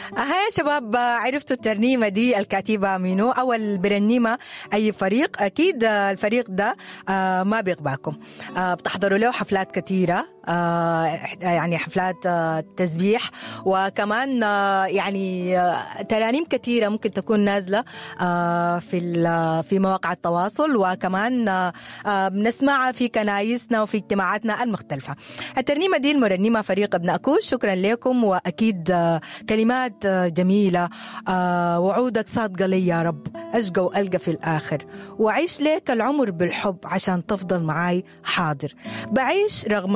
ها يا شباب عرفتوا الترنيمة دي الكاتبة منو أو البرنيمة أي فريق أكيد الفريق ده ما بيغباكم بتحضروا له حفلات كثيرة يعني حفلات تسبيح وكمان يعني ترانيم كثيرة ممكن تكون نازلة في في مواقع التواصل وكمان بنسمعها في كنايسنا وفي اجتماعاتنا المختلفة الترنيمة دي المرنمة فريق ابن أكوش شكرا لكم وأكيد كلمات جميلة وعودك صادقة لي يا رب أشقى وألقى في الآخر وأعيش لك العمر بالحب عشان تفضل معاي حاضر بعيش رغم